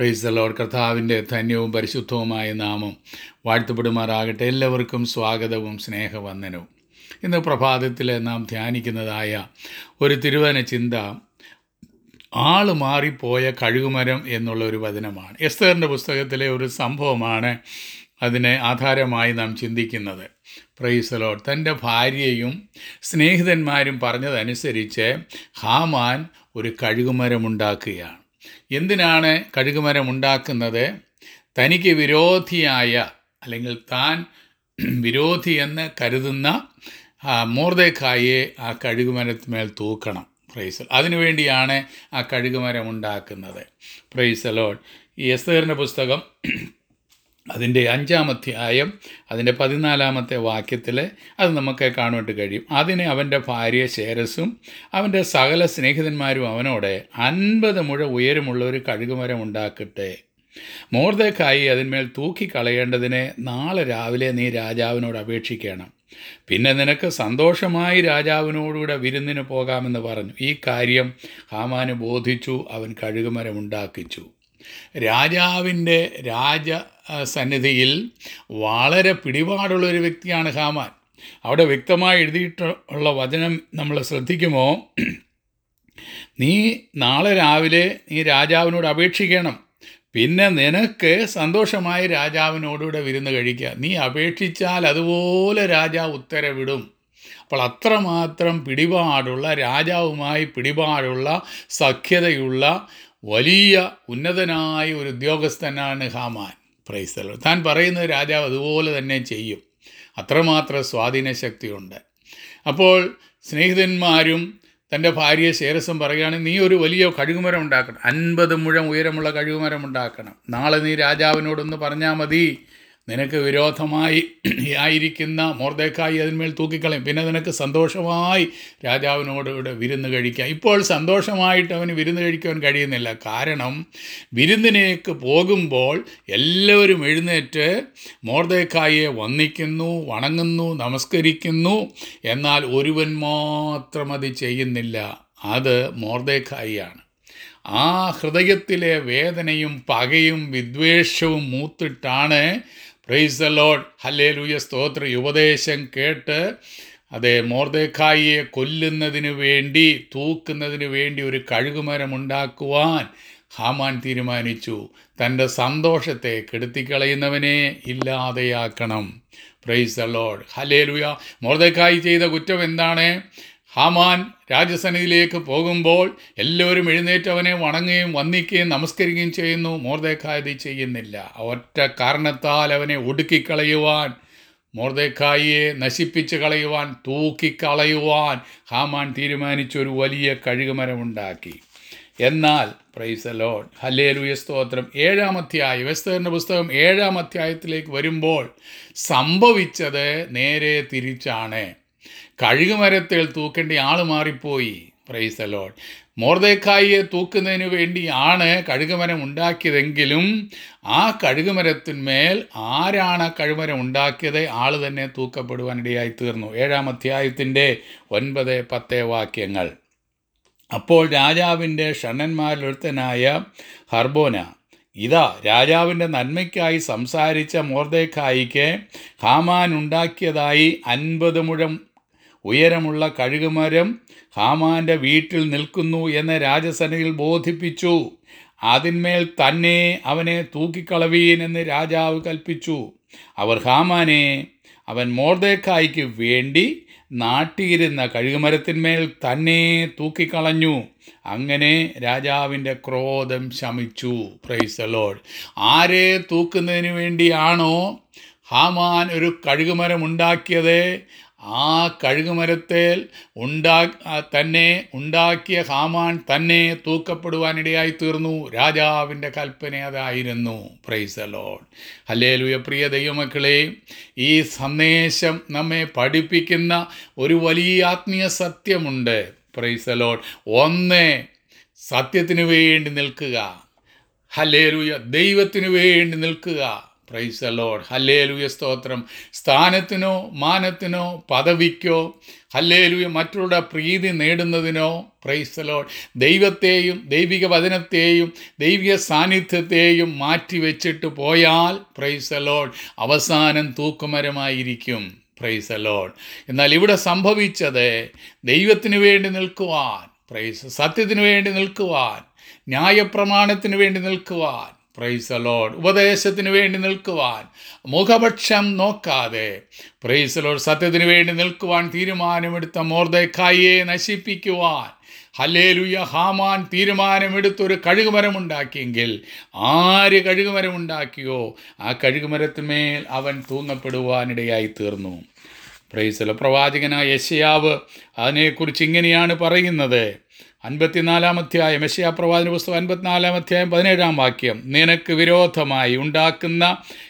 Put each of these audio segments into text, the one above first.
price load കർത്താവിൻ്റെ ധന്യവും പരിശുദ്ധവുമായ നാമം വാഴ്ത്തപ്പെടുമാറാകട്ടെ എല്ലാവർക്കും സ്വാഗതവും സ്നേഹവന്ദനവും ഇന്ന് പ്രഭാതത്തിൽ നാം ധ്യാനിക്കുന്നതായ ഒരു തിരുവന ചിന്ത ആള് മാറിപ്പോയ കഴുകുമരം എന്നുള്ള ഒരു വചനമാണ് എസ്തറിൻ്റെ പുസ്തകത്തിലെ ഒരു സംഭവമാണ് അതിനെ ആധാരമായി നാം ചിന്തിക്കുന്നത് പ്രൈസലോട്ട് തൻ്റെ ഭാര്യയും സ്നേഹിതന്മാരും പറഞ്ഞതനുസരിച്ച് ഹാമാൻ ഒരു കഴുകുമരമുണ്ടാക്കുകയാണ് എന്തിനാണ് കഴുകുമരം ഉണ്ടാക്കുന്നത് തനിക്ക് വിരോധിയായ അല്ലെങ്കിൽ താൻ വിരോധി എന്ന് കരുതുന്ന ആ, മോർദേക്കായെ ആ കഴുകുമരത്തിന്മേൽ തൂക്കണം പ്രൈസൽ അതിനുവേണ്ടിയാണ് ആ കഴുകുമരം ഉണ്ടാക്കുന്നത് പ്രൈസലോൺ ഈ എസ്തേറിൻ്റെ പുസ്തകം അതിൻ്റെ അഞ്ചാമധ്യായം അതിൻ്റെ പതിനാലാമത്തെ വാക്യത്തിൽ അത് നമുക്ക് കാണുവാൻ കഴിയും അതിന് അവൻ്റെ ഭാര്യ ശേരസും അവൻ്റെ സകല സ്നേഹിതന്മാരും അവനോട് അൻപത് മുഴ ഉയരമുള്ള ഒരു കഴുകുമരം ഉണ്ടാക്കട്ടെ മോർദേക്കായി അതിന്മേൽ തൂക്കിക്കളയേണ്ടതിന് നാളെ രാവിലെ നീ രാജാവിനോട് അപേക്ഷിക്കണം പിന്നെ നിനക്ക് സന്തോഷമായി രാജാവിനോടുകൂടെ വിരുന്നിന് പോകാമെന്ന് പറഞ്ഞു ഈ കാര്യം ഹാമാന് ബോധിച്ചു അവൻ കഴുകുമരം ഉണ്ടാക്കിച്ചു രാജാവിൻ്റെ രാജ ആ, സന്നിധിയിൽ വളരെ പിടിപാടുള്ള ഒരു വ്യക്തിയാണ് ഹാമാൻ അവിടെ വ്യക്തമായി എഴുതിയിട്ടുള്ള വചനം നമ്മൾ ശ്രദ്ധിക്കുമോ നീ നാളെ രാവിലെ നീ രാജാവിനോട് അപേക്ഷിക്കണം പിന്നെ നിനക്ക് സന്തോഷമായി രാജാവിനോടുകൂടെ വിരുന്ന് കഴിക്കുക നീ അപേക്ഷിച്ചാൽ അതുപോലെ രാജാവ് ഉത്തരവിടും അപ്പോൾ അത്രമാത്രം പിടിപാടുള്ള രാജാവുമായി പിടിപാടുള്ള സഖ്യതയുള്ള വലിയ ഉന്നതനായ ഒരു ഉദ്യോഗസ്ഥനാണ് ഹാമാൻ പ്രൈസ്തലോ താൻ പറയുന്നത് രാജാവ് അതുപോലെ തന്നെ ചെയ്യും അത്രമാത്രം സ്വാധീന ശക്തിയുണ്ട് അപ്പോൾ സ്നേഹിതന്മാരും തൻ്റെ ഭാര്യയെ ശേരസം പറയുകയാണ് നീ ഒരു വലിയ കഴുകുമരം ഉണ്ടാക്കണം അൻപത് മുഴം ഉയരമുള്ള കഴുകുമരം ഉണ്ടാക്കണം നാളെ നീ രാജാവിനോടൊന്ന് പറഞ്ഞാൽ മതി നിനക്ക് വിരോധമായി ആയിരിക്കുന്ന മോർദേക്കായി അതിന്മേൽ തൂക്കിക്കളയും പിന്നെ നിനക്ക് സന്തോഷമായി രാജാവിനോട് ഇവിടെ വിരുന്ന് കഴിക്കാം ഇപ്പോൾ സന്തോഷമായിട്ട് അവന് വിരുന്ന് കഴിക്കുവാൻ കഴിയുന്നില്ല കാരണം വിരുന്നിനേക്ക് പോകുമ്പോൾ എല്ലാവരും എഴുന്നേറ്റ് മോർദേക്കായെ വന്ദിക്കുന്നു വണങ്ങുന്നു നമസ്കരിക്കുന്നു എന്നാൽ ഒരുവൻ മാത്രം അത് ചെയ്യുന്നില്ല അത് മോർദേക്കായിയാണ് ആ ഹൃദയത്തിലെ വേദനയും പകയും വിദ്വേഷവും മൂത്തിട്ടാണ് പ്രൈസ് ദ ലോഡ് ഹല്ലേലൂയ സ്തോത്ര ഉപദേശം കേട്ട് അതെ മോർദേക്കായിയെ കൊല്ലുന്നതിന് വേണ്ടി തൂക്കുന്നതിന് വേണ്ടി ഒരു കഴുകുമരം ഉണ്ടാക്കുവാൻ ഹാമാൻ തീരുമാനിച്ചു തൻ്റെ സന്തോഷത്തെ കെടുത്തിക്കളയുന്നവനെ ഇല്ലാതെയാക്കണം praise the Lord hallelujah Mordecai ചെയ്ത കുറ്റം എന്താണ് ഹാമാൻ രാജസന്നിധിയിലേക്ക് പോകുമ്പോൾ എല്ലാവരും എഴുന്നേറ്റ് അവനെ വണങ്ങുകയും വന്ദിക്കുകയും നമസ്കരിക്കുകയും ചെയ്യുന്നു മോർദേക്കായത് ചെയ്യുന്നില്ല ഒറ്റ കാരണത്താൽ അവനെ ഒടുക്കിക്കളയുവാൻ മോർദേക്കായിയെ നശിപ്പിച്ച് കളയുവാൻ തൂക്കിക്കളയുവാൻ ഹാമാൻ തീരുമാനിച്ച ഒരു വലിയ കഴുകുമരമുണ്ടാക്കി എന്നാൽ പ്രൈസ് ലോഡ് ഹല്ലേലൂയ സ്തോത്രം ഏഴാം അധ്യായം വെസ്തറിൻ്റെ പുസ്തകം ഏഴാം അധ്യായത്തിലേക്ക് വരുമ്പോൾ സംഭവിച്ചത് നേരെ തിരിച്ചാണ് കഴുകുമരത്തിൽ തൂക്കേണ്ട ആൾ മാറിപ്പോയി പ്രൈസ് ലോഡ് മോർദേക്കായിയെ തൂക്കുന്നതിന് വേണ്ടിയാണ് കഴുകുമരം ഉണ്ടാക്കിയതെങ്കിലും ആ കഴുകുമരത്തിന്മേൽ ആരാണ് ആ കഴുകുമരം ഉണ്ടാക്കിയത് ആൾ തന്നെ തൂക്കപ്പെടുവാനിടയായി തീർന്നു ഏഴാം അധ്യായത്തിൻ്റെ ഒൻപത് പത്ത് വാക്യങ്ങൾ അപ്പോൾ രാജാവിൻ്റെ ഷണ്ണന്മാരിലൊരുത്തനായ ഹർബോന ഇതാ രാജാവിൻ്റെ നന്മയ്ക്കായി സംസാരിച്ച മോർദേക്കായിക്ക് ഹാമാൻ ഉണ്ടാക്കിയതായി അൻപത് മുഴം ഉയരമുള്ള കഴുകുമരം ഹാമാന്റെ വീട്ടിൽ നിൽക്കുന്നു എന്ന് രാജസനയിൽ ബോധിപ്പിച്ചു അതിന്മേൽ തന്നെ അവനെ തൂക്കിക്കളവീൻ എന്ന് രാജാവ് കൽപ്പിച്ചു അവർ ഹാമാനെ അവൻ മോർദേക്കായ്ക്ക് വേണ്ടി നാട്ടിയിരുന്ന കഴുകുമരത്തിന്മേൽ തന്നെ തൂക്കിക്കളഞ്ഞു അങ്ങനെ രാജാവിൻ്റെ ക്രോധം ശമിച്ചു പ്രൈസ് ലോഡ് ആരെ തൂക്കുന്നതിന് വേണ്ടിയാണോ ഹാമാൻ ഒരു കഴുകുമരം ഉണ്ടാക്കിയത് ആ കഴുകുമരത്തിൽ ഉണ്ടാ ആ തന്നെ ഉണ്ടാക്കിയ ഹാമാൻ തന്നെ തൂക്കപ്പെടുവാനിടയായി തീർന്നു രാജാവിൻ്റെ കൽപ്പന അതായിരുന്നു പ്രൈസ് ലോഡ് ഹല്ലേലൂയ പ്രിയ ദൈവമക്കളെ ഈ സന്ദേശം നമ്മെ പഠിപ്പിക്കുന്ന ഒരു വലിയ ആത്മീയ സത്യമുണ്ട് പ്രൈസ് ലോഡ് ഒന്ന് സത്യത്തിന് വേണ്ടി നിൽക്കുക ഹല്ലേലൂയ ദൈവത്തിന് വേണ്ടി നിൽക്കുക പ്രൈസ് ലോഡ് ഹല്ലേലുയ സ്തോത്രം സ്ഥാനത്തിനോ മാനത്തിനോ പദവിക്കോ ഹല്ലേലുയ മറ്റുള്ള പ്രീതി നേടുന്നതിനോ പ്രൈസ് ലോഡ് ദൈവത്തെയും ദൈവിക വചനത്തെയും ദൈവിക സാന്നിധ്യത്തെയും മാറ്റിവെച്ചിട്ട് പോയാൽ പ്രൈസ് ലോഡ് അവസാനം തൂക്കുമരമായിരിക്കും പ്രൈസ് ലോഡ് എന്നാൽ ഇവിടെ സംഭവിച്ചത് ദൈവത്തിന് വേണ്ടി നിൽക്കുവാൻ പ്രൈസ് സത്യത്തിന് വേണ്ടി നിൽക്കുവാൻ ന്യായപ്രമാണത്തിന് വേണ്ടി നിൽക്കുവാൻ പ്രൈസ് ലോഡ് ഉപദേശത്തിന് വേണ്ടി നിൽക്കുവാൻ മുഖപക്ഷം നോക്കാതെ പ്രൈസ് ലോഡ് സത്യത്തിന് വേണ്ടി നിൽക്കുവാൻ തീരുമാനമെടുത്ത മോർദക്കായെ നശിപ്പിക്കുവാൻ ഹല്ലേലുയ ഹാമാൻ തീരുമാനമെടുത്തൊരു കഴുകുമരമുണ്ടാക്കിയെങ്കിൽ ആര് കഴുകുമരമുണ്ടാക്കിയോ ആ കഴുകുമരത്തിന്മേൽ അവൻ തൂങ്ങപ്പെടുവാനിടയായി തീർന്നു പ്രൈസല പ്രവാചകനായ യശയാവ് അതിനെക്കുറിച്ച് ഇങ്ങനെയാണ് പറയുന്നത് അൻപത്തിനാലാം അധ്യായം യശയാ പ്രവാചന പുസ്തകം അൻപത്തിനാലാം അധ്യായം പതിനേഴാം വാക്യം നിനക്ക് വിരോധമായി ഉണ്ടാക്കുന്ന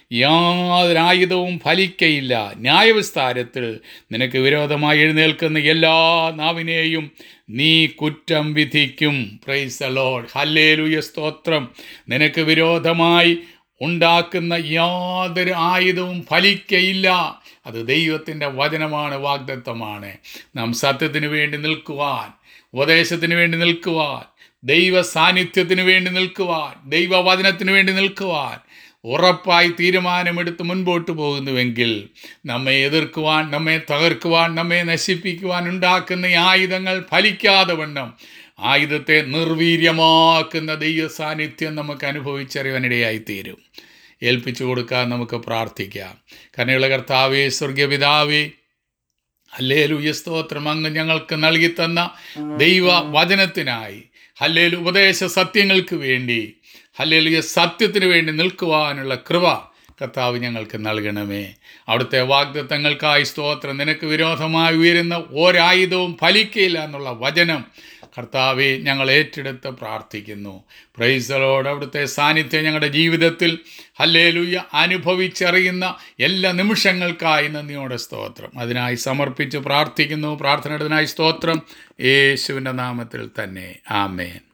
യാതൊരായുധവും ഫലിക്കയില്ല ന്യായവിസ്താരത്തിൽ നിനക്ക് വിരോധമായി എഴുന്നേൽക്കുന്ന എല്ലാ നാവിനെയും നീ കുറ്റം വിധിക്കും പ്രൈസ് ലോഡ് ഹല്ലേലുയ സ്തോത്രം നിനക്ക് വിരോധമായി ഉണ്ടാക്കുന്ന യാതൊരു ആയുധവും ഫലിക്കയില്ല അത് ദൈവത്തിൻ്റെ വചനമാണ് വാഗ്ദത്വമാണ് നാം സത്യത്തിന് വേണ്ടി നിൽക്കുവാൻ ഉപദേശത്തിന് വേണ്ടി നിൽക്കുവാൻ ദൈവ സാന്നിധ്യത്തിന് വേണ്ടി നിൽക്കുവാൻ ദൈവവചനത്തിന് വേണ്ടി നിൽക്കുവാൻ ഉറപ്പായി തീരുമാനമെടുത്ത് മുൻപോട്ട് പോകുന്നുവെങ്കിൽ നമ്മെ എതിർക്കുവാൻ നമ്മെ തകർക്കുവാൻ നമ്മെ നശിപ്പിക്കുവാൻ ഉണ്ടാക്കുന്ന ഈ ആയുധങ്ങൾ ഫലിക്കാതെ വണ്ണം ആയുധത്തെ നിർവീര്യമാക്കുന്ന ദൈവ സാന്നിധ്യം നമുക്ക് അനുഭവിച്ചറിയാനിടയായി തീരും ഏൽപ്പിച്ചു കൊടുക്കാൻ നമുക്ക് പ്രാർത്ഥിക്കാം കനയുള്ള കർത്താവേ സ്വർഗപിതാവേ ഹല്ലേലു സ്തോത്രം അങ്ങ് ഞങ്ങൾക്ക് നൽകി തന്ന ദൈവ വചനത്തിനായി ഹല്ലേലു ഉപദേശ സത്യങ്ങൾക്ക് വേണ്ടി ഹല്ലേലു സത്യത്തിന് വേണ്ടി നിൽക്കുവാനുള്ള കൃപ കർത്താവ് ഞങ്ങൾക്ക് നൽകണമേ അവിടുത്തെ വാഗ്ദത്തങ്ങൾക്കായി സ്തോത്രം നിനക്ക് വിരോധമായി ഉയരുന്ന ഒരായുധവും ഫലിക്കയില്ല എന്നുള്ള വചനം കർത്താവെ ഞങ്ങൾ ഏറ്റെടുത്ത് പ്രാർത്ഥിക്കുന്നു പ്രൈസലോട് അവിടുത്തെ സാന്നിധ്യം ഞങ്ങളുടെ ജീവിതത്തിൽ ഹല്ലേലൂയ അനുഭവിച്ചറിയുന്ന എല്ലാ നിമിഷങ്ങൾക്കായി നന്ദിയോടെ സ്തോത്രം അതിനായി സമർപ്പിച്ച് പ്രാർത്ഥിക്കുന്നു പ്രാർത്ഥനയുടേതിനായി സ്തോത്രം യേശുവിൻ്റെ നാമത്തിൽ തന്നെ ആമേൻ